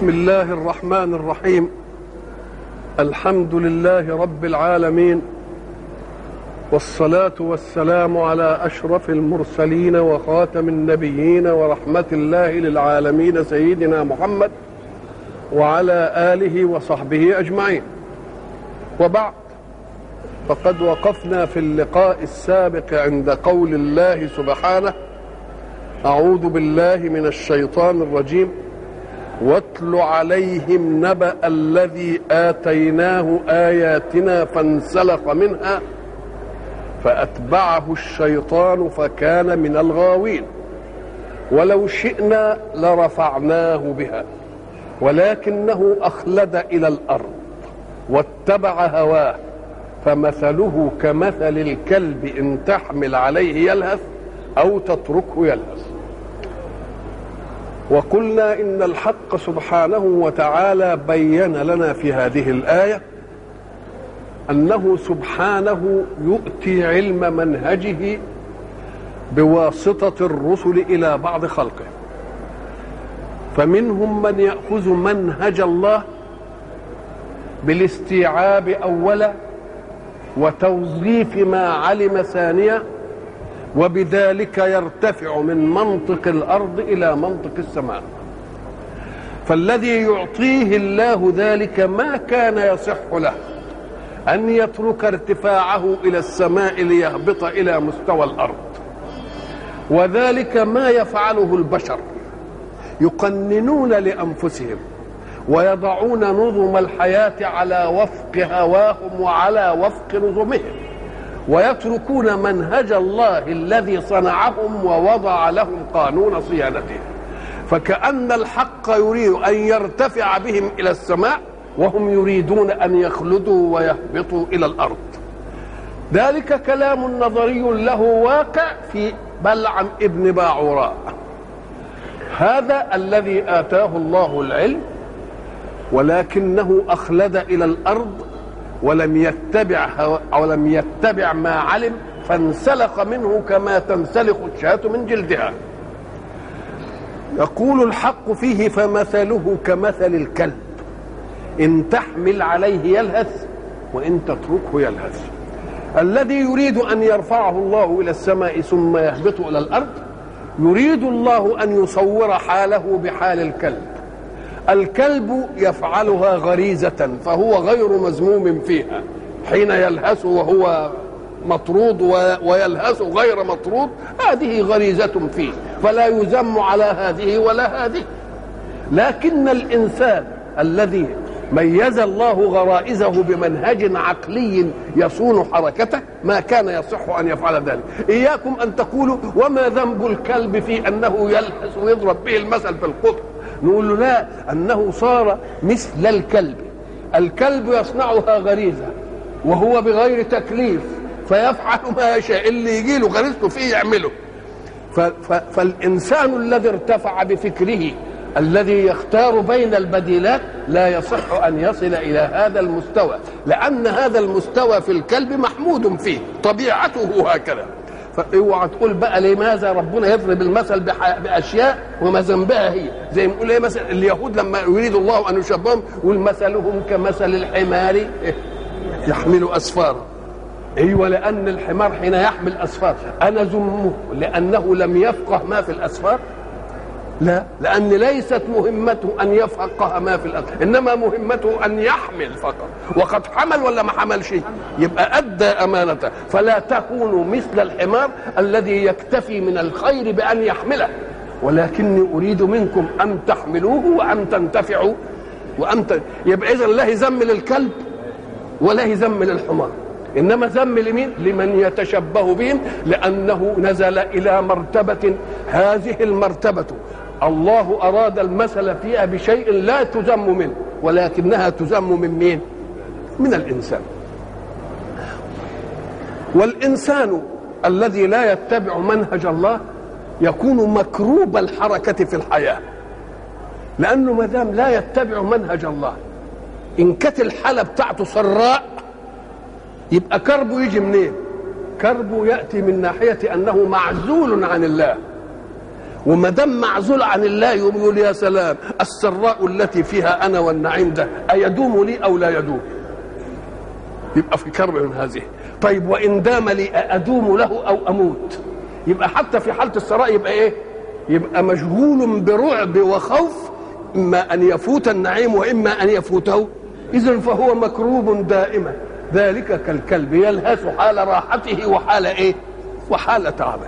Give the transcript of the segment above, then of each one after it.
بسم الله الرحمن الرحيم الحمد لله رب العالمين والصلاة والسلام على أشرف المرسلين وخاتم النبيين ورحمة الله للعالمين سيدنا محمد وعلى آله وصحبه أجمعين وبعد فقد وقفنا في اللقاء السابق عند قول الله سبحانه أعوذ بالله من الشيطان الرجيم واتل عليهم نبأ الذي آتيناه آياتنا فانسلخ منها فأتبعه الشيطان فكان من الغاوين ولو شئنا لرفعناه بها ولكنه أخلد إلى الأرض واتبع هواه فمثله كمثل الكلب إن تحمل عليه يلهث أو تتركه يلهث وقلنا إن الحق سبحانه وتعالى بين لنا في هذه الآية أنه سبحانه يؤتي علم منهجه بواسطة الرسل إلى بعض خلقه فمنهم من يأخذ منهج الله بالاستيعاب أولا وتوظيف ما علم ثانيا وبذلك يرتفع من منطق الارض الى منطق السماء فالذي يعطيه الله ذلك ما كان يصح له ان يترك ارتفاعه الى السماء ليهبط الى مستوى الارض وذلك ما يفعله البشر يقننون لانفسهم ويضعون نظم الحياه على وفق هواهم وعلى وفق نظمهم ويتركون منهج الله الذي صنعهم ووضع لهم قانون صيانته فكأن الحق يريد أن يرتفع بهم إلى السماء وهم يريدون أن يخلدوا ويهبطوا إلى الأرض ذلك كلام نظري له واقع في بلعم ابن باعوراء هذا الذي آتاه الله العلم ولكنه أخلد إلى الأرض ولم يتبع ولم يتبع ما علم فانسلخ منه كما تنسلخ الشاة من جلدها يقول الحق فيه فمثله كمثل الكلب إن تحمل عليه يلهث وإن تتركه يلهث الذي يريد أن يرفعه الله إلى السماء ثم يهبط إلى الأرض يريد الله أن يصور حاله بحال الكلب الكلب يفعلها غريزة فهو غير مذموم فيها حين يلهث وهو مطرود ويلهث غير مطرود هذه غريزة فيه فلا يذم على هذه ولا هذه لكن الإنسان الذي ميز الله غرائزه بمنهج عقلي يصون حركته ما كان يصح ان يفعل ذلك اياكم ان تقولوا وما ذنب الكلب في انه يلهث ويضرب به المثل في القطر نقول له لا انه صار مثل الكلب الكلب يصنعها غريزه وهو بغير تكليف فيفعل ما يشاء اللي يجي له غريزته فيه يعمله فالانسان الذي ارتفع بفكره الذي يختار بين البديلات لا يصح ان يصل الى هذا المستوى لان هذا المستوى في الكلب محمود فيه طبيعته هكذا فاوعى تقول بقى لماذا ربنا يضرب المثل باشياء وما ذنبها هي زي ما نقول ايه مثلا اليهود لما يريد الله ان يشبههم يقول مثلهم كمثل الحمار يحمل اسفارا ايوه لان الحمار حين يحمل اسفار انا ذمه لانه لم يفقه ما في الاسفار لا لأن ليست مهمته أن يفقه ما في الأرض إنما مهمته أن يحمل فقط وقد حمل ولا ما حمل شيء يبقى أدى أمانته فلا تكونوا مثل الحمار الذي يكتفي من الخير بأن يحمله ولكني أريد منكم أن تحملوه وأن تنتفعوا وأن ت... يبقى إذا لا ذم للكلب ولا ذم للحمار انما ذم لمين لمن يتشبه بهم لانه نزل الى مرتبه هذه المرتبه الله أراد المثل فيها بشيء لا تذم منه ولكنها تذم من مين من الإنسان والإنسان الذي لا يتبع منهج الله يكون مكروب الحركة في الحياة لأنه ما دام لا يتبع منهج الله إن كانت الحالة بتاعته سراء يبقى كربه يجي منين؟ كربه يأتي من ناحية أنه معزول عن الله وما دام معزول عن الله يقوم يقول يا سلام السراء التي فيها انا والنعيم ده ايدوم لي او لا يدوم يبقى في كرب من هذه طيب وان دام لي ادوم له او اموت يبقى حتى في حاله السراء يبقى ايه يبقى مشغول برعب وخوف اما ان يفوت النعيم واما ان يفوته اذا فهو مكروب دائما ذلك كالكلب يلهث حال راحته وحال ايه وحال تعبه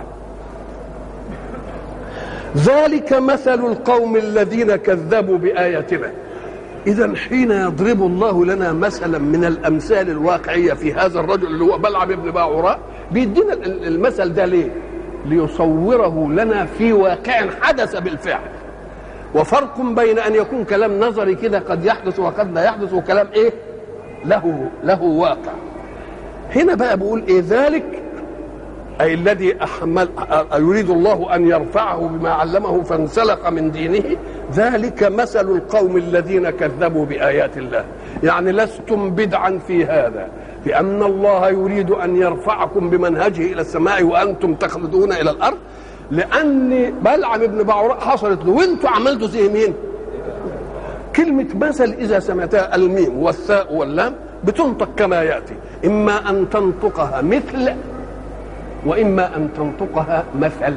ذلك مثل القوم الذين كذبوا باياتنا اذا حين يضرب الله لنا مثلا من الامثال الواقعيه في هذا الرجل اللي هو بلعم ابن باعوراء بيدينا المثل ده ليه ليصوره لنا في واقع حدث بالفعل وفرق بين ان يكون كلام نظري كده قد يحدث وقد لا يحدث وكلام ايه له له واقع هنا بقى بيقول ايه ذلك اي الذي احمل يريد الله ان يرفعه بما علمه فانسلخ من دينه ذلك مثل القوم الذين كذبوا بايات الله يعني لستم بدعا في هذا لان الله يريد ان يرفعكم بمنهجه الى السماء وانتم تخلدون الى الارض لان بلعم ابن بعوراء حصلت له وانتم عملتوا زي مين كلمة مثل إذا سمعتها الميم والثاء واللام بتنطق كما يأتي إما أن تنطقها مثل وإما أن تنطقها مثل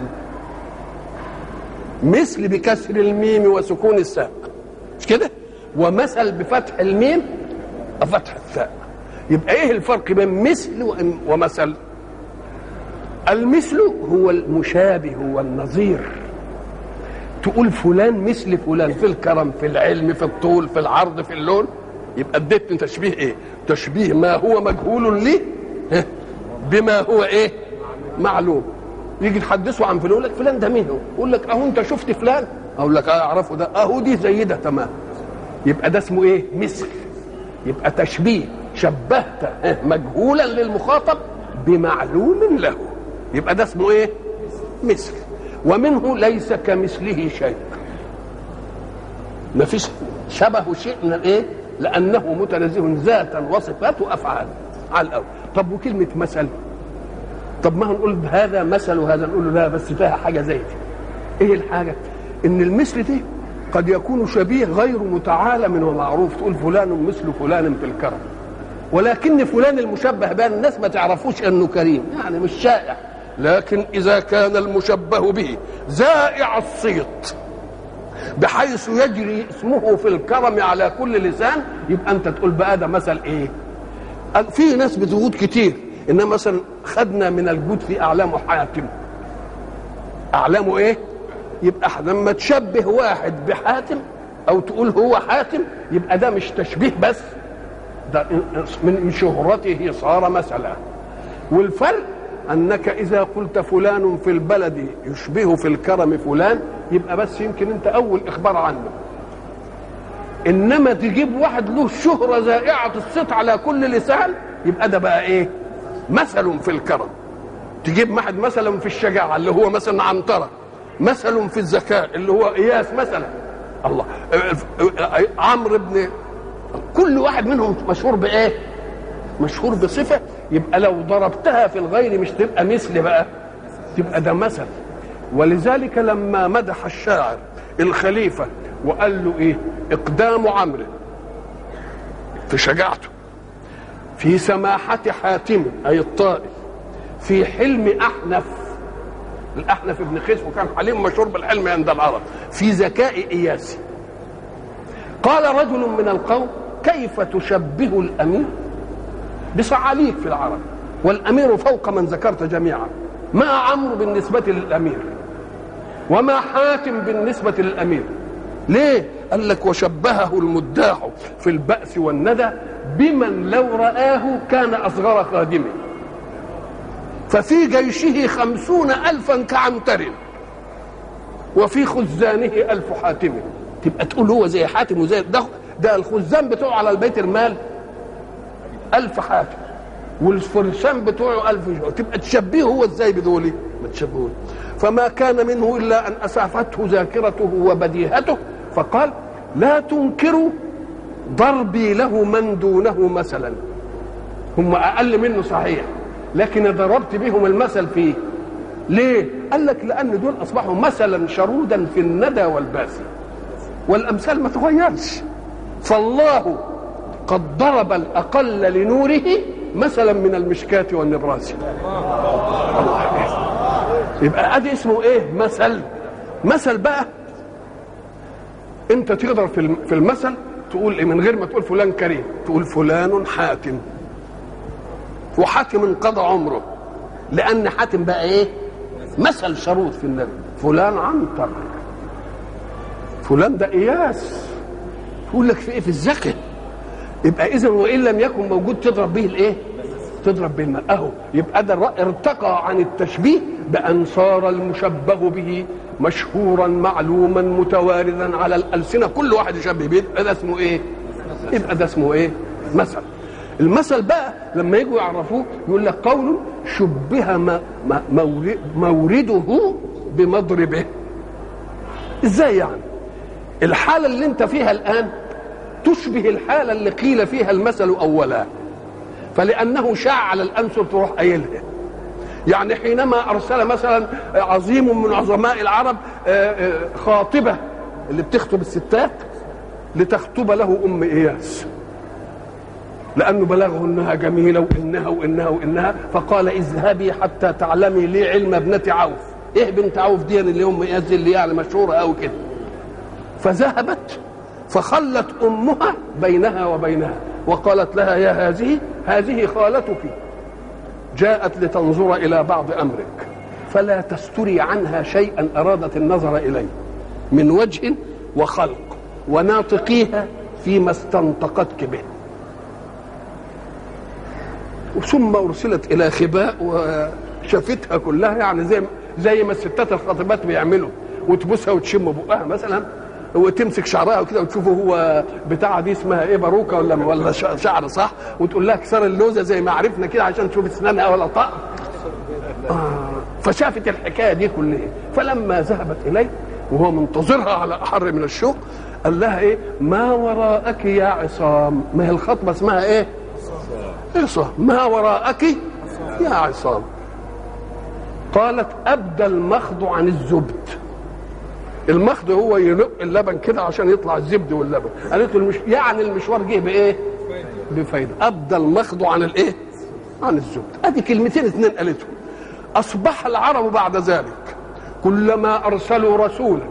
مثل بكسر الميم وسكون الثاء مش كده ومثل بفتح الميم وفتح الثاء يبقى ايه الفرق بين مثل ومثل المثل هو المشابه والنظير تقول فلان مثل فلان في الكرم في العلم في الطول في العرض في اللون يبقى اديتني تشبيه ايه تشبيه ما هو مجهول لي بما هو ايه معلوم يجي تحدثه عن فلان يقول لك فلان ده مين هو يقول لك اهو انت شفت فلان اقول لك اه اعرفه ده اهو دي زي ده تمام يبقى ده اسمه ايه مثل يبقى تشبيه شبهت مجهولا للمخاطب بمعلوم له يبقى ده اسمه ايه مثل ومنه ليس كمثله شيء ما فيش شبه شيء من الايه لانه متنزه ذاتا وصفات وافعال على الاول طب وكلمه مثل طب ما هنقول هذا مثل وهذا نقول له لا بس فيها حاجه زي دي ايه الحاجه ان المثل دي قد يكون شبيه غير متعالم ومعروف تقول فلان مثل فلان في الكرم ولكن فلان المشبه بين الناس ما تعرفوش انه كريم يعني مش شائع لكن اذا كان المشبه به زائع الصيت بحيث يجري اسمه في الكرم على كل لسان يبقى انت تقول بقى ده مثل ايه في ناس بتجود كتير انما مثلا خدنا من الجود في اعلام حاتم اعلامه ايه يبقى لما تشبه واحد بحاتم او تقول هو حاتم يبقى ده مش تشبيه بس ده من شهرته صار مثلا والفرق انك اذا قلت فلان في البلد يشبه في الكرم فلان يبقى بس يمكن انت اول اخبار عنه انما تجيب واحد له شهره زائعه الصيت على كل لسان يبقى ده بقى ايه مثل في الكرم تجيب واحد مثلا في الشجاعه اللي هو مثلا عنتره مثل في الذكاء اللي هو اياس مثلا الله عمرو بن كل واحد منهم مشهور بايه مشهور بصفه يبقى لو ضربتها في الغير مش تبقى مثل بقى تبقى ده مثل ولذلك لما مدح الشاعر الخليفه وقال له ايه اقدام عمرو في شجاعته في سماحة حاتم أي الطائف في حلم أحنف الأحنف ابن خيس وكان حليم مشهور بالحلم عند العرب في ذكاء إياسي قال رجل من القوم كيف تشبه الأمير بصعاليك في العرب والأمير فوق من ذكرت جميعا ما عمرو بالنسبة للأمير وما حاتم بالنسبة للأمير ليه؟ قال لك وشبهه المداح في البأس والندى بمن لو رآه كان أصغر خادمه ففي جيشه خمسون ألفا كعنتر وفي خزانه ألف حاتم تبقى تقول هو زي حاتم وزي ده, ده الخزان بتوعه على البيت المال ألف حاتم والفرسان بتوعه ألف جوع تبقى تشبهه هو ازاي بدولي ما تشبهوش فما كان منه إلا أن أسعفته ذاكرته وبديهته فقال لا تنكروا ضربي له من دونه مثلا هم اقل منه صحيح لكن ضربت بهم المثل فيه ليه قال لك لان دول اصبحوا مثلا شرودا في الندى والباسي والامثال ما تغيرش فالله قد ضرب الاقل لنوره مثلا من المشكاة والنبراس يبقى ادي اسمه ايه مثل مثل بقى انت تقدر في في المثل تقول ايه من غير ما تقول فلان كريم تقول فلان حاتم وحاتم انقضى عمره لان حاتم بقى ايه مثل شروط في النبي فلان عنتر فلان ده اياس يقول لك في ايه في الزكاه يبقى اذا وان لم يكن موجود تضرب به الايه تضرب به الماء اهو يبقى ده ارتقى عن التشبيه بان صار المشبه به مشهورا معلوما متواردا على الالسنه كل واحد يشبه به يبقى ده اسمه ايه يبقى ده اسمه ايه مثل المثل بقى لما يجوا يعرفوه يقول لك قول شبه ما ما مورده بمضربه ازاي يعني الحاله اللي انت فيها الان تشبه الحاله اللي قيل فيها المثل اولا فلانه شاع على الانسر تروح قايلها يعني حينما ارسل مثلا عظيم من عظماء العرب خاطبه اللي بتخطب الستات لتخطب له ام اياس لانه بلغه انها جميله وانها وانها وانها فقال اذهبي حتى تعلمي لي علم ابنه عوف ايه بنت عوف دي اللي ام اياس اللي يعني مشهوره قوي كده فذهبت فخلت امها بينها وبينها وقالت لها يا هذه هذه خالتك جاءت لتنظر الى بعض امرك فلا تستري عنها شيئا ارادت النظر اليه من وجه وخلق وناطقيها فيما استنطقتك به ثم ارسلت الى خباء وشافتها كلها يعني زي زي ما الستات الخاطبات بيعملوا وتبوسها وتشم بقها مثلا وتمسك شعرها وكده وتشوفه هو بتاعه دي اسمها ايه باروكه ولا ولا شعر صح وتقول لها كسر اللوزه زي ما عرفنا كده عشان تشوف اسنانها ولا طقم آه فشافت الحكايه دي كلها فلما ذهبت اليه وهو منتظرها على احر من الشوق قال لها ايه ما وراءك يا عصام ما هي الخطبه اسمها ايه عصام ما وراءك يا عصام قالت ابدى المخض عن الزبد المخض هو ينق اللبن كده عشان يطلع الزبد واللبن قالت له المش... يعني المشوار جه بايه بفايده ابدى المخض عن الايه عن الزبد ادي كلمتين اثنين قالتهم اصبح العرب بعد ذلك كلما ارسلوا رسولا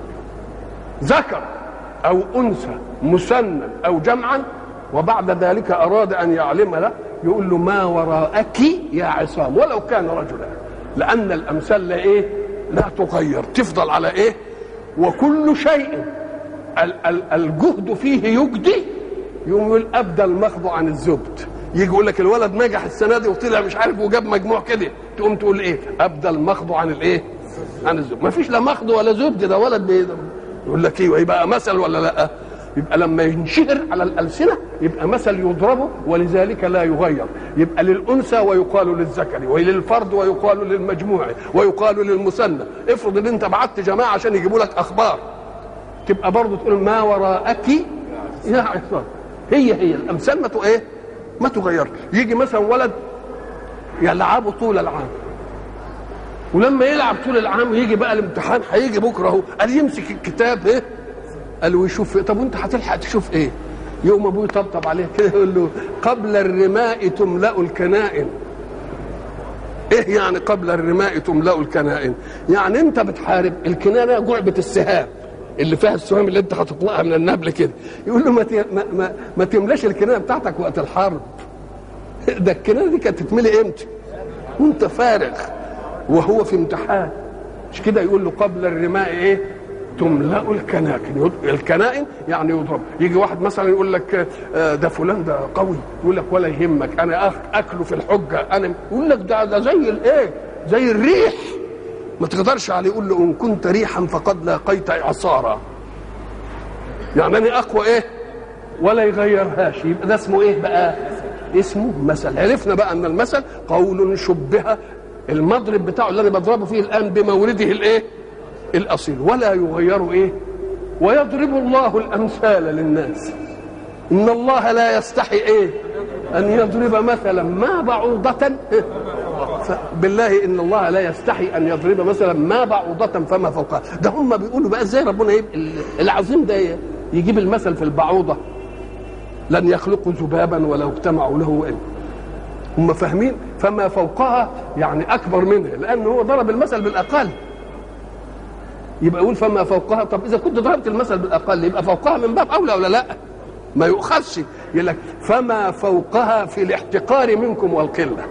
ذكر او انثى مثنى او جمعا وبعد ذلك اراد ان يعلم له يقول له ما وراءك يا عصام ولو كان رجلا لان الامثال لا ايه لا تغير تفضل على ايه وكل شيء الجهد فيه يجدي يقوم يقول ابدى المخض عن الزبد يجي يقول لك الولد نجح السنه دي وطلع مش عارف وجاب مجموع كده تقوم تقول ايه ابدى المخض عن الايه عن الزبد ما فيش لا مخض ولا زبد ده ولد بي يقول لك ايه يبقى مثل ولا لا يبقى لما ينشهر على الألسنة يبقى مثل يضربه ولذلك لا يغير يبقى للأنثى ويقال للذكر وللفرد ويقال للمجموع ويقال للمثنى افرض ان انت بعت جماعة عشان يجيبوا لك أخبار تبقى برضه تقول ما وراءك يا عصام هي هي الأمثال ما ايه ما تغير يجي مثلا ولد يلعبه طول العام ولما يلعب طول العام ويجي بقى الامتحان هيجي بكره اهو قال يمسك الكتاب ايه قال له يشوف طب وانت هتلحق تشوف ايه يوم ابوه يطبطب عليه كده يقول له قبل الرماء تملا الكنائن ايه يعني قبل الرماء تملا الكنائن يعني انت بتحارب الكنانه جعبه السهام اللي فيها السهام اللي انت هتطلقها من النبل كده يقول له ما, ما, ما, ما تملاش الكنانه بتاعتك وقت الحرب ده الكنانه دي كانت تتملي امتى وانت فارغ وهو في امتحان مش كده يقول له قبل الرماء ايه تملا الكنائن الكنائن يعني يضرب يجي واحد مثلا يقول لك ده فلان ده قوي يقول لك ولا يهمك انا اكله في الحجه انا يقول لك ده ده زي الايه زي الريح ما تقدرش عليه يقول له ان كنت ريحا فقد لاقيت اعصارا يعني انا اقوى ايه ولا يغيرهاش يبقى ده اسمه ايه بقى اسمه مثل عرفنا بقى ان المثل قول شبه المضرب بتاعه اللي انا بضربه فيه الان بمورده الايه الاصيل ولا يغير ايه ويضرب الله الامثال للناس ان الله لا يستحي ايه ان يضرب مثلا ما بعوضة بالله ان الله لا يستحي ان يضرب مثلا ما بعوضة فما فوقها ده هم بيقولوا بقى ازاي ربنا يب... العظيم ده يجيب المثل في البعوضة لن يخلقوا ذبابا ولو اجتمعوا له إن هم فاهمين فما فوقها يعني اكبر منها لانه هو ضرب المثل بالاقل يبقى يقول فما فوقها طب اذا كنت ضربت المثل بالاقل يبقى فوقها من باب اولى ولا لا ما يؤخذش يقول لك فما فوقها في الاحتقار منكم والقله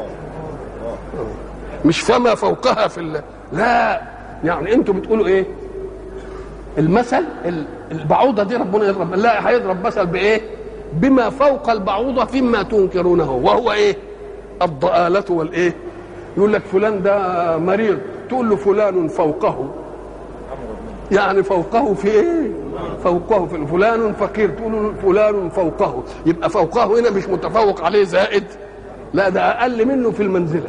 مش فما فوقها في ال... لا يعني انتوا بتقولوا ايه المثل البعوضه دي ربنا يضرب لا هيضرب مثل بايه بما فوق البعوضه فيما تنكرونه وهو ايه الضآلة والايه يقول لك فلان ده مريض تقول له فلان فوقه يعني فوقه في ايه فوقه في فلان فقير تقول له فلان فوقه يبقى فوقه هنا مش متفوق عليه زائد لا ده اقل منه في المنزله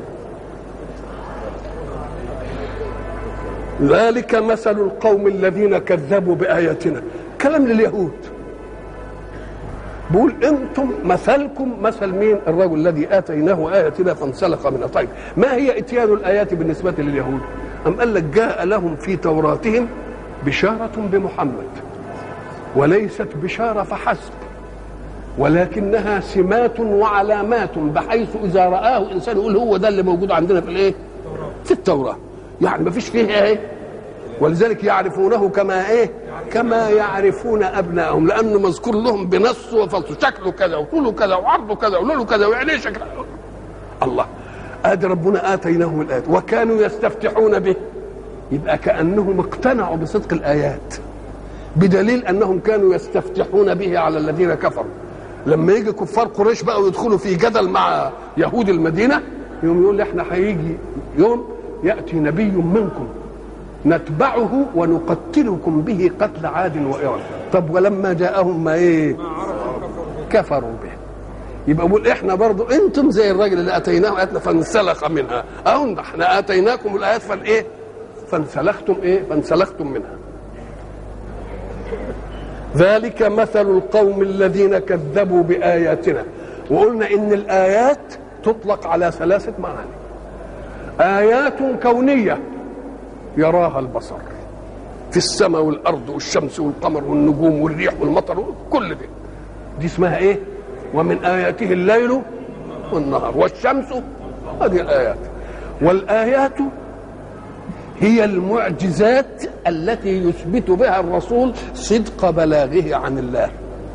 ذلك مثل القوم الذين كذبوا باياتنا كلام لليهود بيقول انتم مثلكم مثل مين الرجل الذي اتيناه اياتنا فانسلخ منها طيب ما هي اتيان الايات بالنسبه لليهود ام قال لك جاء لهم في توراتهم بشاره بمحمد وليست بشاره فحسب ولكنها سمات وعلامات بحيث اذا راه انسان يقول هو ده اللي موجود عندنا في الايه في التوراه يعني ما فيش فيه ايه ولذلك يعرفونه كما ايه كما يعرفون ابنائهم لانه مذكور لهم بنص وفصل شكله كذا وطوله كذا وعرضه كذا ولونه كذا وعينيه شكله الله ادي ربنا اتيناهم الايات وكانوا يستفتحون به يبقى كانهم اقتنعوا بصدق الايات بدليل انهم كانوا يستفتحون به على الذين كفروا لما يجي كفار قريش بقى ويدخلوا في جدل مع يهود المدينه يوم يقول احنا هيجي يوم ياتي نبي منكم نتبعه ونقتلكم به قتل عاد وإرم طب ولما جاءهم ما ايه كفروا به يبقى بقول احنا برضو انتم زي الراجل اللي اتيناه اياتنا فانسلخ منها اهو احنا اتيناكم الايات فالايه فانسلختم ايه فانسلختم منها ذلك مثل القوم الذين كذبوا باياتنا وقلنا ان الايات تطلق على ثلاثه معاني ايات كونيه يراها البصر في السماء والارض والشمس والقمر والنجوم والريح والمطر كل ده دي اسمها ايه ومن اياته الليل والنهار والشمس هذه الايات والايات هي المعجزات التي يثبت بها الرسول صدق بلاغه عن الله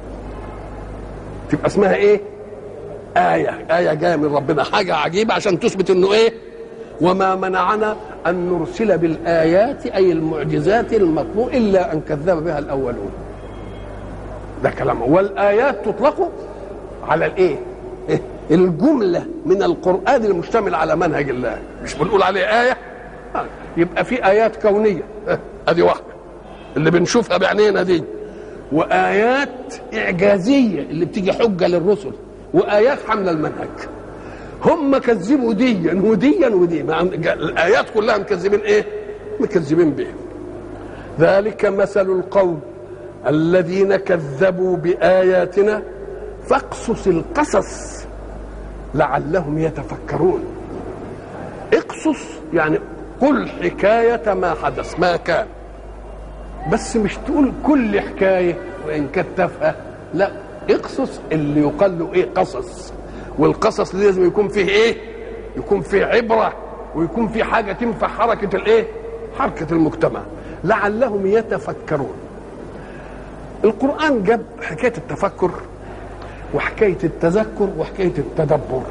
تبقى اسمها ايه آية آية جاية من ربنا حاجة عجيبة عشان تثبت انه ايه وما منعنا أن نرسل بالآيات أي المعجزات المطلوب إلا أن كذب بها الأولون ده كلام والآيات تطلق على الإيه الجملة من القرآن المشتمل على منهج الله مش بنقول عليه آية يبقى في آيات كونية أدي واحدة اللي بنشوفها بعينينا دي وآيات إعجازية اللي بتيجي حجة للرسل وآيات حمل المنهج هم كذبوا ديا وديا ودي الايات كلها مكذبين ايه مكذبين به ذلك مثل القوم الذين كذبوا باياتنا فاقصص القصص لعلهم يتفكرون اقصص يعني قل حكاية ما حدث ما كان بس مش تقول كل حكاية وإن كانت تافهة لا اقصص اللي يقال له ايه قصص والقصص لازم يكون فيه ايه يكون فيه عبره ويكون فيه حاجه تنفع حركه الايه حركه المجتمع لعلهم يتفكرون القران جاب حكايه التفكر وحكايه التذكر وحكايه التدبر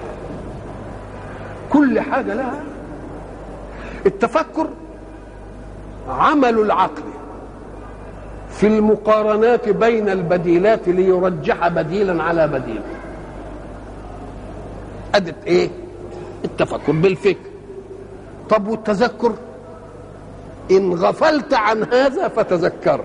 كل حاجه لها التفكر عمل العقل في المقارنات بين البديلات ليرجح بديلا على بديل أدت إيه؟ التفكر بالفكر طب والتذكر إن غفلت عن هذا فتذكر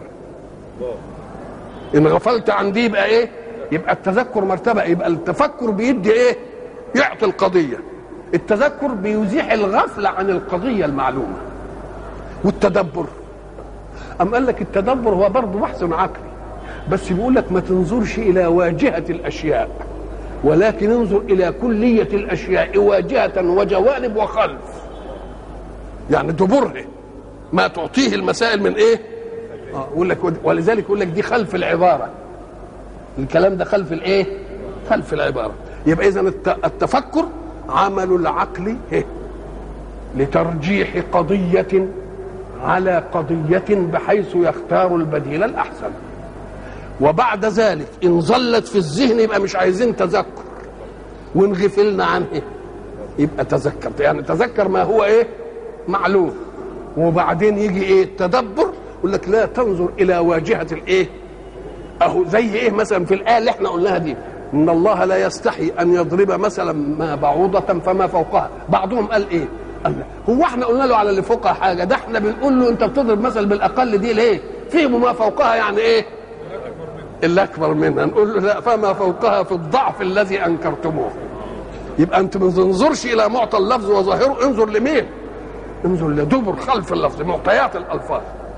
إن غفلت عن دي يبقى إيه؟ يبقى التذكر مرتبة يبقى التفكر بيدي إيه؟ يعطي القضية التذكر بيزيح الغفلة عن القضية المعلومة والتدبر أم قال لك التدبر هو برضه بحث عقلي بس بيقول لك ما تنظرش إلى واجهة الأشياء ولكن انظر الى كليه الاشياء واجهه وجوانب وخلف يعني دبره ما تعطيه المسائل من ايه اه يقول لك ولذلك يقول لك دي خلف العباره الكلام ده خلف الايه خلف العباره يبقى اذا التفكر عمل العقل إيه؟ لترجيح قضيه على قضيه بحيث يختار البديل الاحسن وبعد ذلك ان ظلت في الذهن يبقى مش عايزين تذكر وان غفلنا عنه يبقى تذكر يعني تذكر ما هو ايه معلوم وبعدين يجي ايه التدبر يقول لك لا تنظر الى واجهه الايه اهو زي ايه مثلا في الايه اللي احنا قلناها دي ان الله لا يستحي ان يضرب مثلا ما بعوضه فما فوقها بعضهم قال ايه قال هو احنا قلنا له على اللي فوقها حاجه ده احنا بنقول له انت بتضرب مثل بالاقل دي ليه فهموا ما فوقها يعني ايه اللي اكبر منها نقول له لا فما فوقها في الضعف الذي انكرتموه يبقى انت ما تنظرش الى معطى اللفظ وظاهره انظر لمين انظر لدبر خلف اللفظ معطيات الالفاظ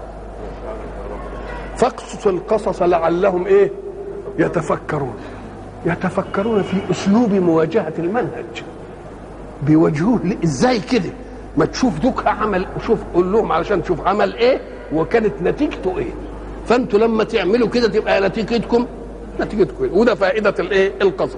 فاقصص القصص لعلهم ايه يتفكرون يتفكرون في اسلوب مواجهه المنهج بيواجهوه ازاي كده ما تشوف دوك عمل شوف قول لهم علشان تشوف عمل ايه وكانت نتيجته ايه فانتوا لما تعملوا كده تبقى نتيجتكم نتيجتكم إيه؟ وده فائده الايه القصص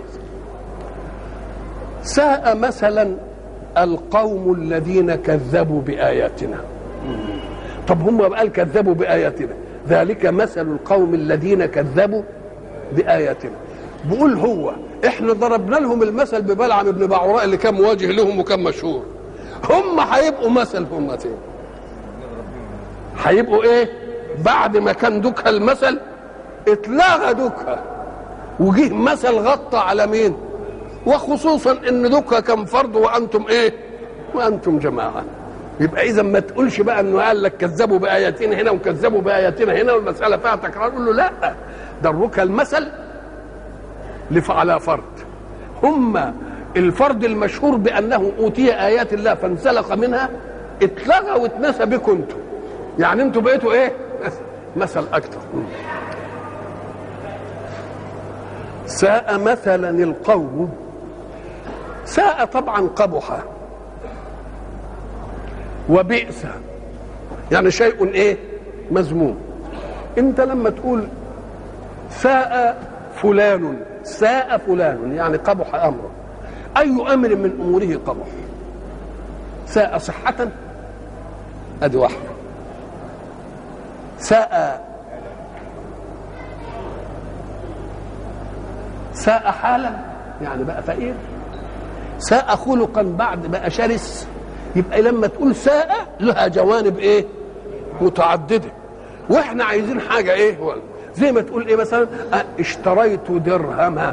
ساء مثلا القوم الذين كذبوا باياتنا طب هم قال كذبوا باياتنا ذلك مثل القوم الذين كذبوا باياتنا بقول هو احنا ضربنا لهم المثل ببلعم بن بعوراء اللي كان مواجه لهم وكان مشهور هم هيبقوا مثل هم تاني هيبقوا ايه بعد ما كان دوكها المثل اتلغى دوكها وجه مثل غطى على مين وخصوصا ان دوكها كان فرد وانتم ايه وانتم جماعه يبقى اذا ما تقولش بقى انه قال لك كذبوا باياتنا هنا وكذبوا باياتنا هنا والمساله فيها تكرار قول له لا ضرك المثل على فرد هم الفرد المشهور بانه اوتي ايات الله فانسلخ منها اتلغى واتنسى بكم انتم يعني انتم بقيتوا ايه مثل اكتر ساء مثلا القوم ساء طبعا قبح وبئس يعني شيء ايه مذموم انت لما تقول ساء فلان ساء فلان يعني قبح امره اي امر من اموره قبح ساء صحه ادي واحده ساء ساء حالا يعني بقى فقير ساء خلقا بعد بقى شرس يبقى لما تقول ساء لها جوانب ايه متعدده واحنا عايزين حاجه ايه زي ما تقول ايه مثلا اشتريت درهما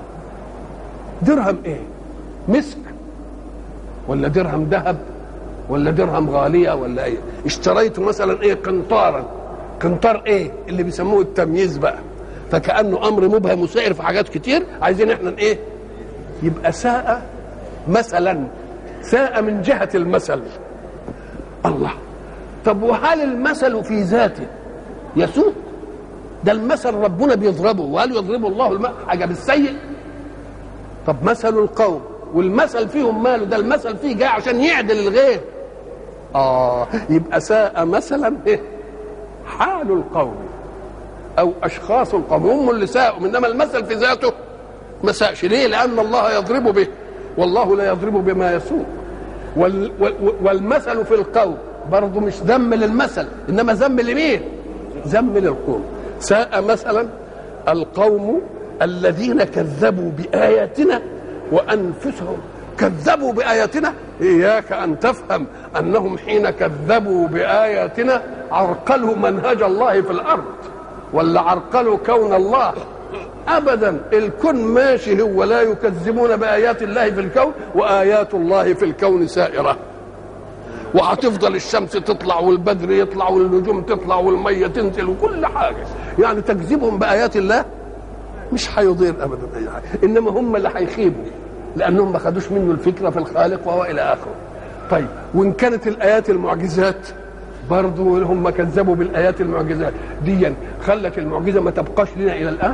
درهم ايه مسك ولا درهم ذهب ولا درهم غاليه ولا ايه اشتريت مثلا ايه قنطارا قنطار ايه اللي بيسموه التمييز بقى فكانه امر مبهم وسائر في حاجات كتير عايزين احنا ايه يبقى ساء مثلا ساء من جهه المثل الله طب وهل المثل في ذاته يسوء ده المثل ربنا بيضربه وهل يضرب الله حاجه بالسيء طب مثل القوم والمثل فيهم ماله ده المثل فيه جاي عشان يعدل الغير اه يبقى ساء مثلا ايه حال القوم او اشخاص القوم هم اللي ساءوا انما المثل في ذاته ما ساءش ليه لان الله يضرب به والله لا يضرب بما يسوء وال والمثل في القوم برضه مش ذم للمثل انما ذم لمين ذم للقوم ساء مثلا القوم الذين كذبوا باياتنا وانفسهم كذبوا باياتنا اياك ان تفهم انهم حين كذبوا باياتنا عرقلوا منهج الله في الارض ولا عرقلوا كون الله ابدا الكون ماشي هو لا يكذبون بايات الله في الكون وايات الله في الكون سائره وهتفضل الشمس تطلع والبدر يطلع والنجوم تطلع والميه تنزل وكل حاجه يعني تكذيبهم بايات الله مش هيضير ابدا اي حاجه انما هم اللي هيخيبوا لانهم ما خدوش منه الفكره في الخالق وهو الى اخره طيب وان كانت الايات المعجزات برضه هم كذبوا بالايات المعجزات ديا خلت المعجزه ما تبقاش لنا الى الان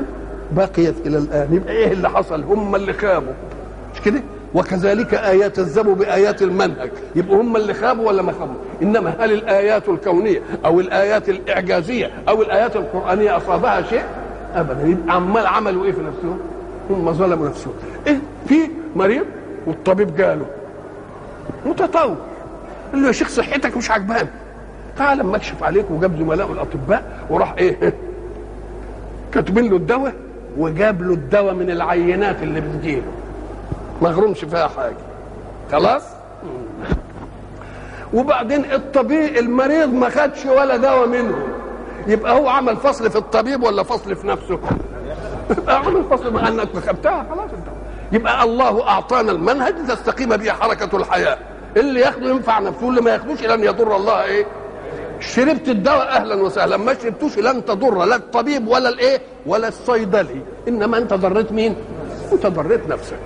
بقيت الى الان يبقى ايه اللي حصل هم اللي خابوا مش كده وكذلك ايات الذبوا بايات المنهج يبقوا هم اللي خابوا ولا ما خابوا انما هل الايات الكونيه او الايات الاعجازيه او الايات القرانيه اصابها شيء ابدا يبقى عمال عملوا ايه في نفسهم هم ظلموا نفسهم ايه في مريض والطبيب قاله متطور قال له يا شيخ صحتك مش عجباني تعال اما اكشف عليك وجاب زملائه الاطباء وراح ايه كاتبين له الدواء وجاب له الدواء من العينات اللي بتجيله ما غرمش فيها حاجه خلاص وبعدين الطبيب المريض ما خدش ولا دواء منهم يبقى هو عمل فصل في الطبيب ولا فصل في نفسه يبقى عمل فصل ما انك خدتها خلاص انت يبقى الله اعطانا المنهج تستقيم به حركه الحياه اللي ياخده ينفع نفسه اللي ما ياخدوش لن يضر الله ايه شربت الدواء اهلا وسهلا ما شربتوش لن تضر لا الطبيب ولا الايه ولا الصيدلي انما انت ضريت مين انت ضريت نفسك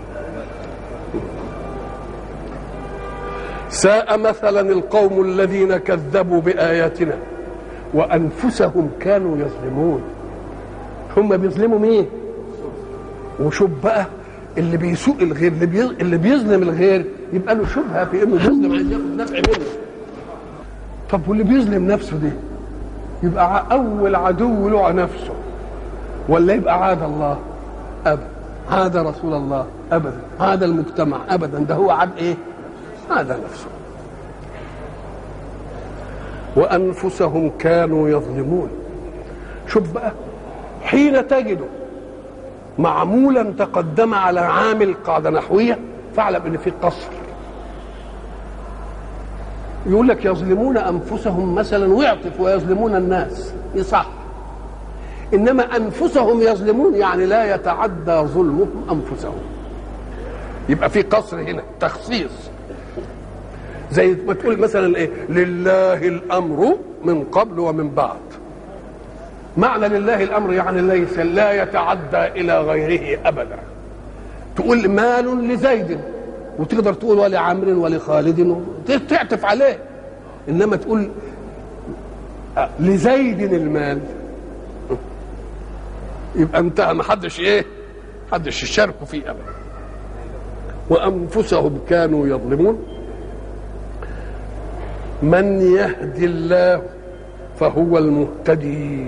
ساء مثلا القوم الذين كذبوا باياتنا وانفسهم كانوا يظلمون هم بيظلموا مين وشوف بقى اللي بيسوء الغير اللي, بي... اللي بيظلم الغير يبقى له شبهه في انه بيظلم عايز ياخد نفع منه طب واللي بيظلم نفسه دي يبقى اول عدو له نفسه ولا يبقى عاد الله ابدا عاد رسول الله ابدا عاد المجتمع ابدا ده هو عاد ايه عاد نفسه وانفسهم كانوا يظلمون شوف بقى حين تجد معمولا تقدم على عامل قاعده نحويه فاعلم ان في قصر يقول لك يظلمون انفسهم مثلا ويعطف ويظلمون الناس يصح انما انفسهم يظلمون يعني لا يتعدى ظلمهم انفسهم يبقى في قصر هنا تخصيص زي ما تقول مثلا ايه لله الامر من قبل ومن بعد معنى لله الامر يعني ليس لا يتعدى الى غيره ابدا تقول مال لزيد وتقدر تقول ولعمر ولخالد تعطف عليه انما تقول لزيد المال يبقى انتهى ما حدش ايه حدش يشاركوا فيه ابدا وانفسهم كانوا يظلمون من يهدي الله فهو المهتدي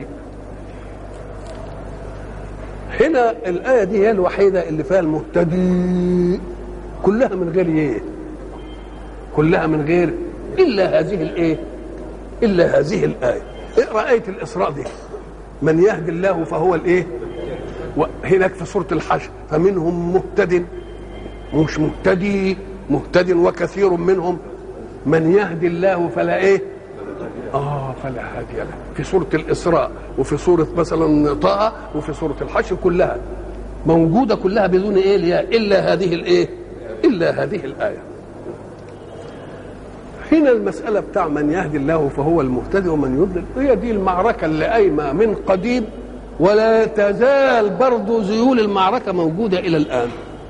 هنا الآية دي هي الوحيدة اللي فيها المهتدي كلها من غير ايه كلها من غير إلا هذه الايه إلا هذه الآية اقرأ آية الإسراء دي من يهدي الله فهو الايه هناك في سورة الحشر فمنهم مهتد مش مهتدي مهتد وكثير منهم من يهدي الله فلا ايه اه فلا هادي له في سوره الاسراء وفي سوره مثلا طه وفي سوره الحشر كلها موجوده كلها بدون ايه الياء الا هذه الايه الا هذه الايه هنا المسألة بتاع من يهدي الله فهو المهتدي ومن يضلل هي دي المعركة اللي قايمة من قديم ولا تزال برضو ذيول المعركة موجودة إلى الآن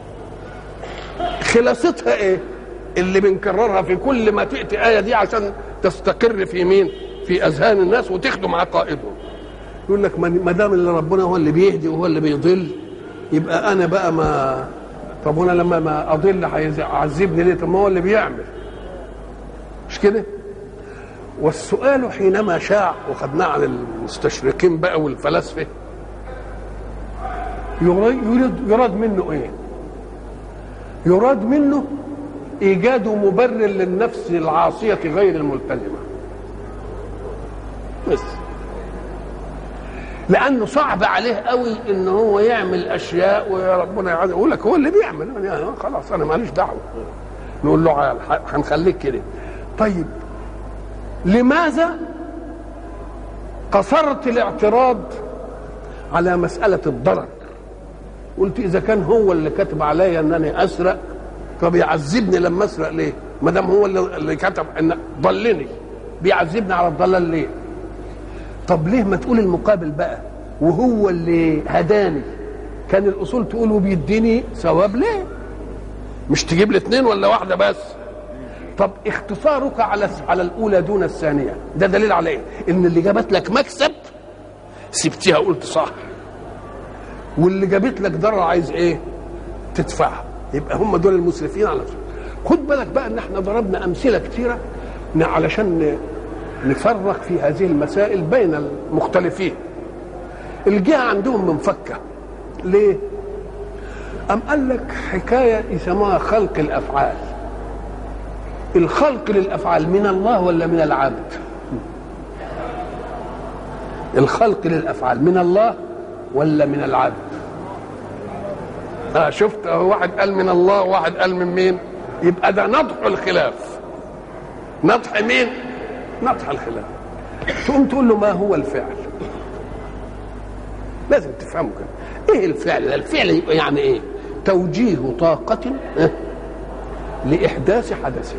خلاصتها إيه؟ اللي بنكررها في كل ما تأتي آية دي عشان تستقر في مين؟ في أذهان الناس وتخدم عقائدهم. يقول لك ما دام اللي ربنا هو اللي بيهدي وهو اللي بيضل يبقى أنا بقى ما طب وانا لما ما اضل هيعذبني ليه؟ طب ما هو اللي بيعمل. مش كده؟ والسؤال حينما شاع وخدناه عن المستشرقين بقى والفلاسفه يراد يراد منه ايه؟ يراد منه ايجاد مبرر للنفس العاصيه غير الملتزمه بس لانه صعب عليه قوي ان هو يعمل اشياء وربنا يعاد يقول لك هو اللي بيعمل يعني خلاص انا ماليش دعوه نقول له هنخليك كده طيب لماذا قصرت الاعتراض على مساله الضرر قلت اذا كان هو اللي كتب عليا انني اسرق طب يعذبني لما اسرق ليه؟ ما دام هو اللي كتب ان ضلني بيعذبني على الضلال ليه؟ طب ليه ما تقول المقابل بقى وهو اللي هداني كان الاصول تقول وبيديني ثواب ليه؟ مش تجيب لي اثنين ولا واحده بس؟ طب اختصارك على على الاولى دون الثانيه ده دليل على ايه؟ ان اللي جابت لك مكسب سبتيها قلت صح واللي جابت لك ضرر عايز ايه تدفعها يبقى هم دول المسرفين على نفسهم خد بالك بقى ان احنا ضربنا امثله كثيره علشان نفرق في هذه المسائل بين المختلفين الجهه عندهم منفكه ليه أم قال لك حكاية يسموها خلق الأفعال الخلق للأفعال من الله ولا من العبد الخلق للأفعال من الله ولا من العبد آه شفت واحد قال من الله وواحد قال من مين يبقى ده نضح الخلاف نضح مين نضح الخلاف تقوم تقول له ما هو الفعل لازم تفهمه كده ايه الفعل الفعل يبقى يعني ايه توجيه طاقة لإحداث حدث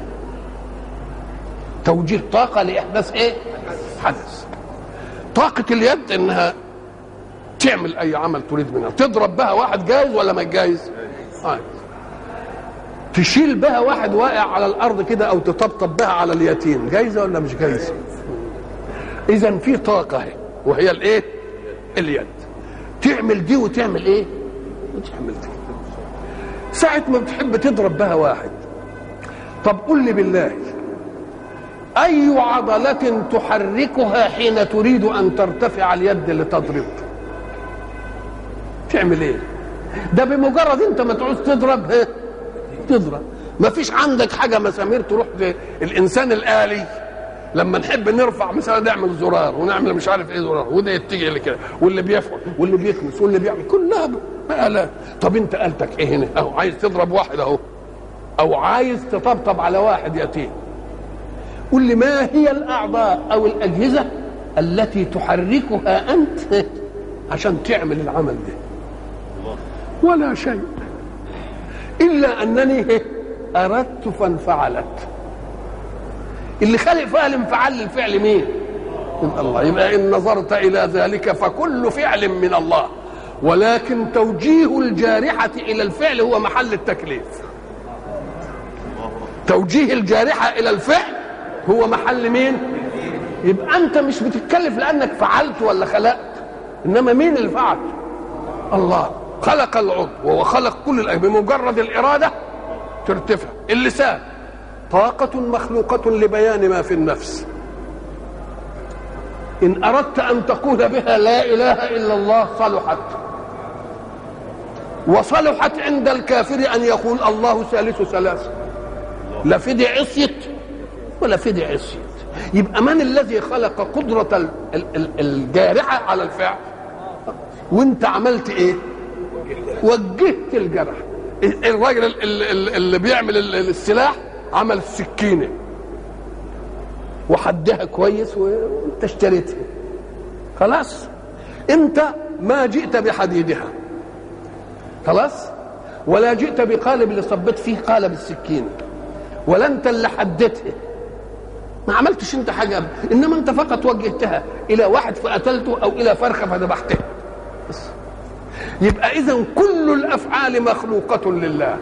توجيه طاقة لإحداث إيه؟ حدث طاقة اليد إنها تعمل أي عمل تريد منها تضرب بها واحد جايز ولا ما جايز؟ آه. تشيل بها واحد واقع على الأرض كده أو تطبطب بها على اليتيم جايزة ولا مش جايزة؟ إذا في طاقة هي وهي الإيه؟ اليد تعمل دي وتعمل إيه؟ وتعمل دي ساعة ما بتحب تضرب بها واحد طب قل لي بالله أي عضلة تحركها حين تريد أن ترتفع اليد لتضرب تعمل إيه ده بمجرد أنت ما تعوز تضرب ها تضرب ما فيش عندك حاجة مسامير تروح الإنسان الآلي لما نحب نرفع مثلا نعمل زرار ونعمل مش عارف ايه زرار وده يتجه لكده واللي بيفعل واللي بيكنس واللي بيعمل كلها آلات طب انت قالتك ايه هنا اهو عايز تضرب واحد اهو او عايز تطبطب على واحد يتيم قل لي ما هي الاعضاء او الاجهزه التي تحركها انت عشان تعمل العمل ده ولا شيء الا انني اردت فانفعلت اللي خلق فيها الانفعال للفعل مين من الله يبقى ان نظرت الى ذلك فكل فعل من الله ولكن توجيه الجارحة إلى الفعل هو محل التكليف توجيه الجارحة إلى الفعل هو محل مين يبقى أنت مش بتتكلف لأنك فعلت ولا خلقت إنما مين اللي فعل الله خلق العضو وهو خلق كل الأجزاء بمجرد الإرادة ترتفع اللسان طاقة مخلوقة لبيان ما في النفس إن أردت أن تقول بها لا إله إلا الله صلحت وصلحت عند الكافر ان يقول الله ثالث ثلاثه لا فدي عصيت ولا فدي عصيت يبقى من الذي خلق قدرة الجارحة على الفعل وانت عملت ايه وجهت الجرح الراجل اللي بيعمل السلاح عمل السكينة وحدها كويس وانت اشتريتها خلاص انت ما جئت بحديدها خلاص ولا جئت بقالب اللي صبيت فيه قالب السكين ولا انت اللي حددتها ما عملتش انت حاجه انما انت فقط وجهتها الى واحد فقتلته او الى فرخه فذبحتها بس يبقى اذا كل الافعال مخلوقه لله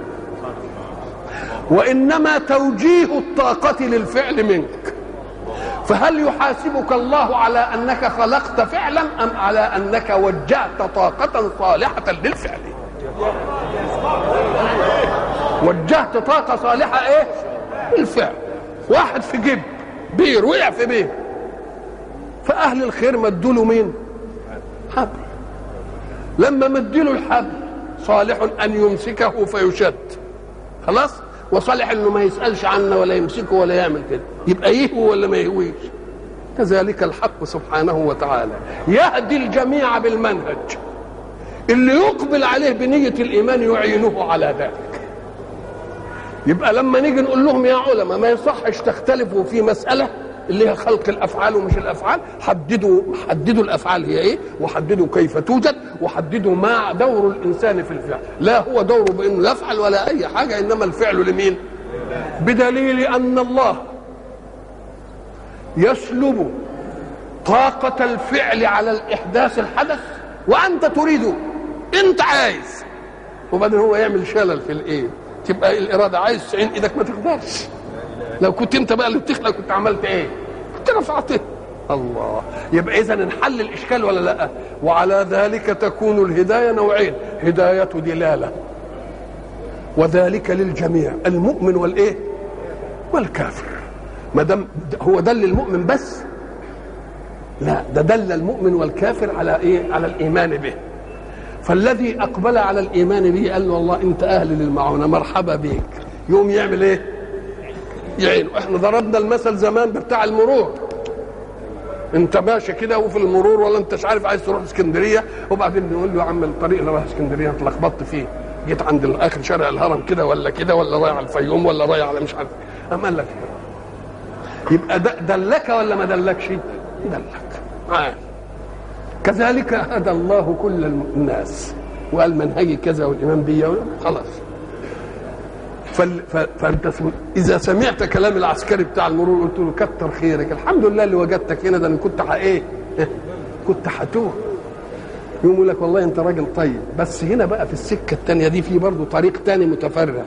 وانما توجيه الطاقه للفعل منك فهل يحاسبك الله على انك خلقت فعلا ام على انك وجهت طاقه صالحه للفعل وجهت طاقة صالحة ايه الفعل واحد في جيب بير وقع في بير فأهل الخير مدوا له مين حبل لما مدوا له الحبل صالح أن يمسكه فيشد خلاص وصالح انه ما يسالش عنا ولا يمسكه ولا يعمل كده يبقى يهوي ولا ما يهويش كذلك الحق سبحانه وتعالى يهدي الجميع بالمنهج اللي يقبل عليه بنية الإيمان يعينه على ذلك يبقى لما نيجي نقول لهم يا علماء ما يصحش تختلفوا في مسألة اللي هي خلق الافعال ومش الافعال حددوا حددوا الافعال هي ايه وحددوا كيف توجد وحددوا ما دور الانسان في الفعل لا هو دوره بانه يفعل ولا اي حاجه انما الفعل لمين بدليل ان الله يسلب طاقة الفعل على الإحداث الحدث وأنت تريده أنت عايز وبعدين هو يعمل شلل في الإيه تبقى الإرادة عايز تعين إيدك ما تقدرش لو كنت أنت بقى اللي بتخلق كنت عملت إيه كنت رفعته الله يبقى اذا انحل الاشكال ولا لا وعلى ذلك تكون الهدايه نوعين هدايه دلاله وذلك للجميع المؤمن والايه والكافر ما دام هو دل المؤمن بس لا ده دل المؤمن والكافر على ايه على الايمان به فالذي اقبل على الايمان به قال له والله انت اهل للمعونه مرحبا بك يقوم يعمل ايه يعينه احنا ضربنا المثل زمان بتاع المرور انت ماشي كده وفي المرور ولا انت مش عارف عايز تروح اسكندريه وبعدين نقول له يا عم الطريق اللي رايح اسكندريه انت لخبطت فيه جيت عند اخر شارع الهرم كده ولا كده ولا رايح على الفيوم ولا رايح على مش عارف قام قال لك يبقى دلك ولا ما دلكش دلك آه. كذلك هدى الله كل الناس وقال منهجي كذا والامام بيا خلاص فال... ف... فانت سم... اذا سمعت كلام العسكري بتاع المرور قلت له كتر خيرك الحمد لله اللي وجدتك هنا ده انا كنت ح... ايه كنت هتوه يقوم يقول لك والله انت راجل طيب بس هنا بقى في السكه الثانيه دي في برضه طريق ثاني متفرع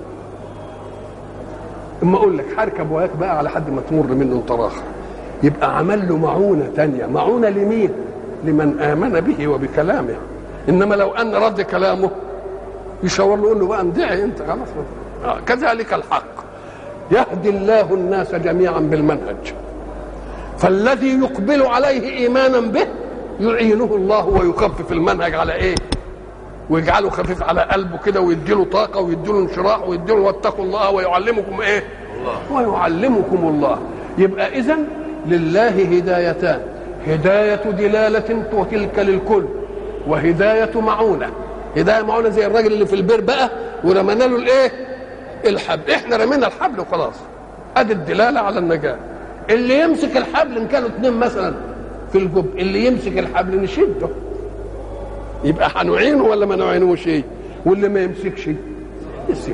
اما اقول لك هركب وياك بقى على حد ما تمر منه انت راخر يبقى عمل له معونه ثانيه معونه لمين لمن امن به وبكلامه انما لو ان رد كلامه يشاور له يقول له بقى ادعي انت خلاص آه كذلك الحق يهدي الله الناس جميعا بالمنهج فالذي يقبل عليه ايمانا به يعينه الله ويخفف المنهج على ايه ويجعله خفيف على قلبه كده ويديله طاقة ويديله انشراح ويديله واتقوا الله ويعلمكم ايه الله. ويعلمكم الله يبقى اذا لله هدايتان هداية دلالة وتلك للكل وهداية معونة هداية معونة زي الراجل اللي في البير بقى ورمينا له الايه الحبل احنا رمينا الحبل وخلاص ادي الدلالة على النجاة اللي يمسك الحبل ان كانوا اثنين مثلا في الجب اللي يمسك الحبل نشده يبقى هنعينه ولا ما نعينوش ايه واللي ما يمسكش يسيب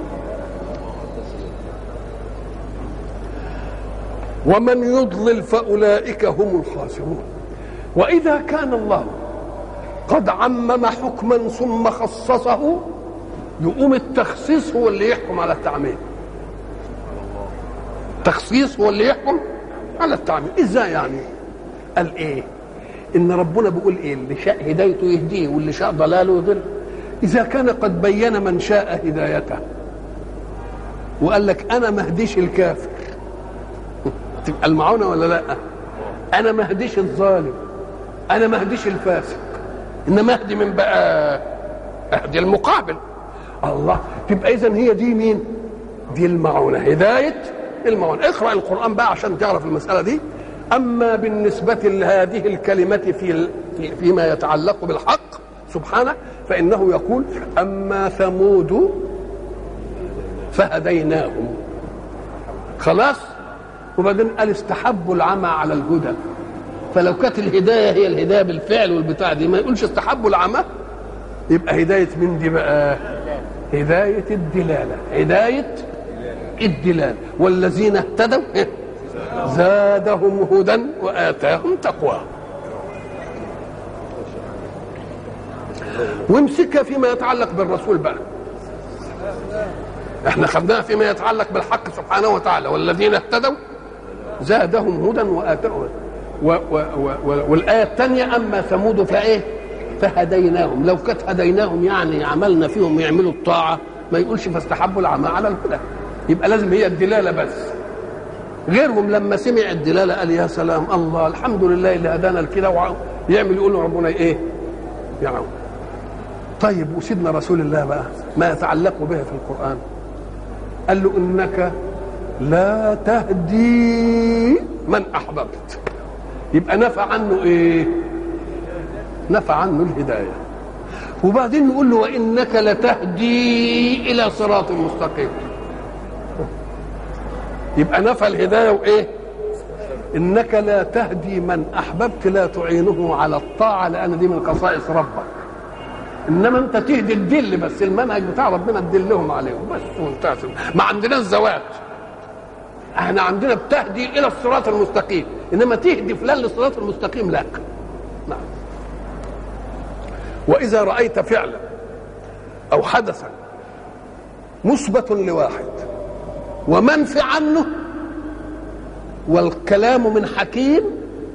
ومن يضلل فاولئك هم الخاسرون واذا كان الله قد عمم حكما ثم خصصه يقوم التخصيص هو اللي يحكم على التعميم التخصيص هو اللي يحكم على التعميم ازاي يعني قال ايه ان ربنا بيقول ايه اللي شاء هدايته يهديه واللي شاء ضلاله يضل اذا كان قد بين من شاء هدايته وقال لك انا ما اهديش الكافر تبقى المعونه ولا لا انا ما اهديش الظالم انا ما اهديش الفاسق انما اهدي من بقى اهدي المقابل الله تبقى اذا هي دي مين دي المعونه هدايه المعونه اقرا القران بقى عشان تعرف المساله دي اما بالنسبه لهذه الكلمه في فيما يتعلق بالحق سبحانه فانه يقول اما ثمود فهديناهم خلاص وبعدين قال استحبوا العمى على الهدى فلو كانت الهدايه هي الهدايه بالفعل والبتاع دي ما يقولش استحبوا العمى يبقى هدايه من دي بقى هدايه الدلاله هدايه الدلاله والذين اهتدوا زادهم هدى واتاهم تقوى وامسكها فيما يتعلق بالرسول بقى احنا خدناها فيما يتعلق بالحق سبحانه وتعالى والذين اهتدوا زادهم هدى واتاهم و و و والايه الثانيه اما ثمود فايه فهديناهم لو كانت هديناهم يعني عملنا فيهم يعملوا الطاعه ما يقولش فاستحبوا العمى على الهدى يبقى لازم هي الدلاله بس غيرهم لما سمع الدلاله قال يا سلام الله الحمد لله اللي هدانا لكده يعمل يقول ربنا ايه يعني طيب وسيدنا رسول الله بقى ما يتعلق به في القران قال له انك لا تهدي من احببت يبقى نفى عنه ايه نفى عنه الهدايه وبعدين نقول له وانك لتهدي الى صراط مستقيم يبقى نفى الهدايه وايه انك لا تهدي من احببت لا تعينه على الطاعه لان دي من خصائص ربك انما انت تهدي الدل بس المنهج بتاع ربنا تدلهم عليهم بس وانتهت ما عندناش زواج احنا عندنا بتهدي الى الصراط المستقيم انما تهدي فلان للصراط المستقيم لا نعم واذا رايت فعلا او حدثا مثبت لواحد ومنفي عنه والكلام من حكيم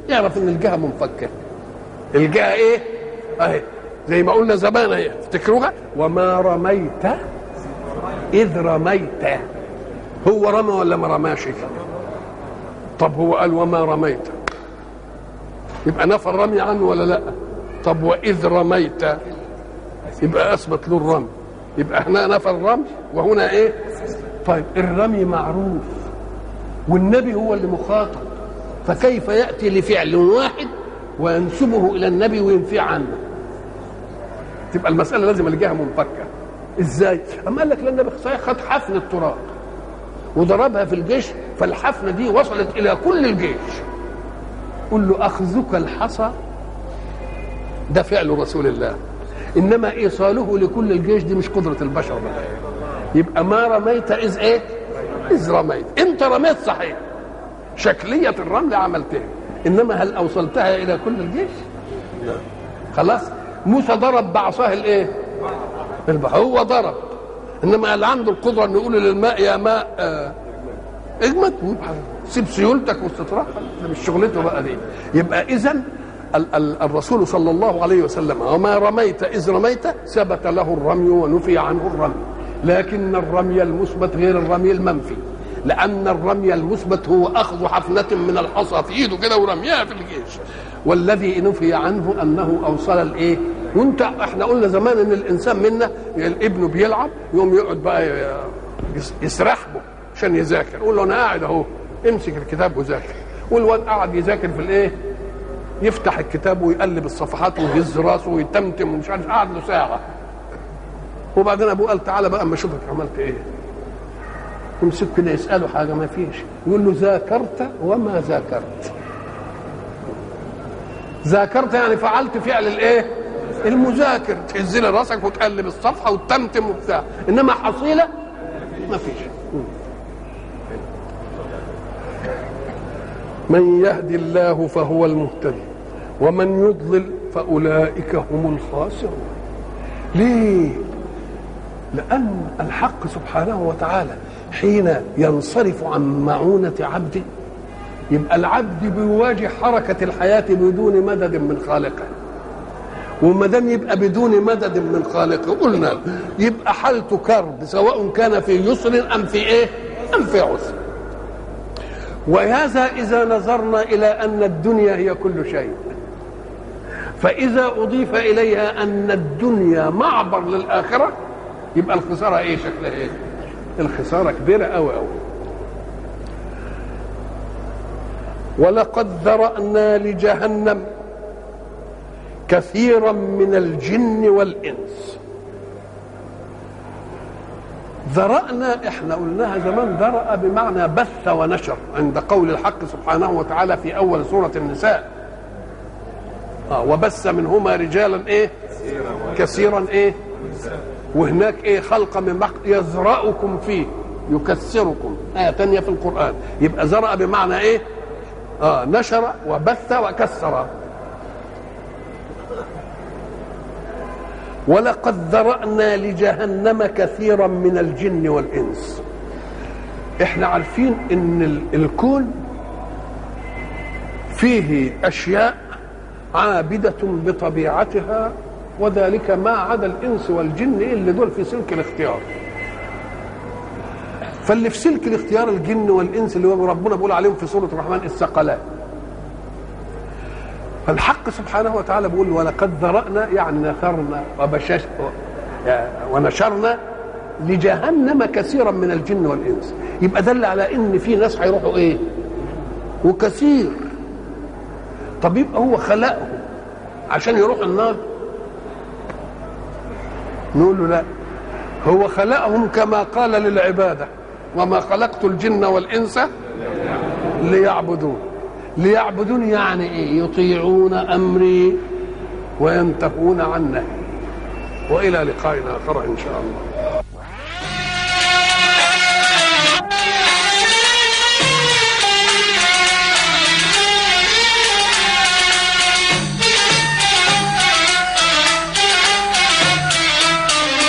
يعرف ان الجهه منفكه الجهه ايه اهي زي ما قلنا زمان اهي افتكروها وما رميت اذ رميت هو رمى ولا ما رماش طب هو قال وما رميت يبقى نفى الرمي عنه ولا لا طب واذ رميت يبقى اثبت له الرمي يبقى هنا نفى الرمي وهنا ايه طيب الرمي معروف والنبي هو اللي مخاطب فكيف ياتي لفعل واحد وينسبه الى النبي وينفي عنه تبقى المساله لازم الجهه منفكه ازاي اما قال لك لان النبي صحيح خد حفن التراب وضربها في الجيش فالحفنه دي وصلت الى كل الجيش قل له اخذك الحصى ده فعل رسول الله انما ايصاله لكل الجيش دي مش قدره البشر بقى يبقى ما رميت اذ ايه اذ رميت انت رميت صحيح شكليه الرمل عملتها انما هل اوصلتها الى كل الجيش لا خلاص موسى ضرب بعصاه الايه البحر هو ضرب انما قال عنده القدره انه يقول للماء يا ماء آه اجمد سيب سيولتك واستطرح ده مش شغلته بقى دي يبقى اذا الرسول صلى الله عليه وسلم وما رميت اذ رميت ثبت له الرمي ونفي عنه الرمي لكن الرمي المثبت غير الرمي المنفي لان الرمي المثبت هو اخذ حفنه من الحصى في ايده كده ورميها في الجيش والذي نفي عنه انه اوصل الايه وانت احنا قلنا زمان ان الانسان منا الابن بيلعب يقوم يقعد بقى يسرحبه عشان يذاكر يقول له انا قاعد اهو امسك الكتاب وذاكر والواد قاعد يذاكر في الايه يفتح الكتاب ويقلب الصفحات ويهز راسه ويتمتم ومش عارف قعد له ساعه وبعدين ابوه قال تعالى بقى اما اشوفك عملت ايه يمسك كده يساله حاجه ما فيش يقول له ذاكرت وما ذاكرت ذاكرت يعني فعلت فعل الايه المذاكر تهز لي راسك وتقلب الصفحه وتتمتم وبتاع انما حصيله ما فيش من يهدي الله فهو المهتدي ومن يضلل فاولئك هم الخاسرون ليه لان الحق سبحانه وتعالى حين ينصرف عن معونه عبده يبقى العبد بيواجه حركه الحياه بدون مدد من خالقه وما دام يبقى بدون مدد من خالقه قلنا يبقى حالته كرب سواء كان في يسر ام في ايه ام في عسر وهذا اذا نظرنا الى ان الدنيا هي كل شيء فاذا اضيف اليها ان الدنيا معبر للاخره يبقى الخساره ايه شكلها ايه الخساره كبيره قوي قوي ولقد ذرانا لجهنم كثيرا من الجن والانس ذرأنا احنا قلناها زمان ذرأ بمعنى بث ونشر عند قول الحق سبحانه وتعالى في اول سورة النساء آه وبث منهما رجالا ايه كثيرا ايه وهناك ايه خلق من بحق يزرأكم فيه يكسركم آية تانية في القرآن يبقى زرأ بمعنى ايه آه نشر وبث وكسر ولقد ذرأنا لجهنم كثيرا من الجن والإنس احنا عارفين ان الكون فيه اشياء عابدة بطبيعتها وذلك ما عدا الانس والجن اللي دول في سلك الاختيار فاللي في سلك الاختيار الجن والانس اللي هو ربنا بيقول عليهم في سوره الرحمن الثقلان فالحق سبحانه وتعالى بيقول ولقد ذرأنا يعني نثرنا وبشش ونشرنا لجهنم كثيرا من الجن والانس يبقى دل على ان في ناس هيروحوا ايه وكثير طب يبقى هو خلقهم عشان يروحوا النار نقول له لا هو خلقهم كما قال للعباده وما خلقت الجن والانس ليعبدون ليعبدون يعني ايه يطيعون امري وينتهون عن نهي والى لقاء اخر ان شاء الله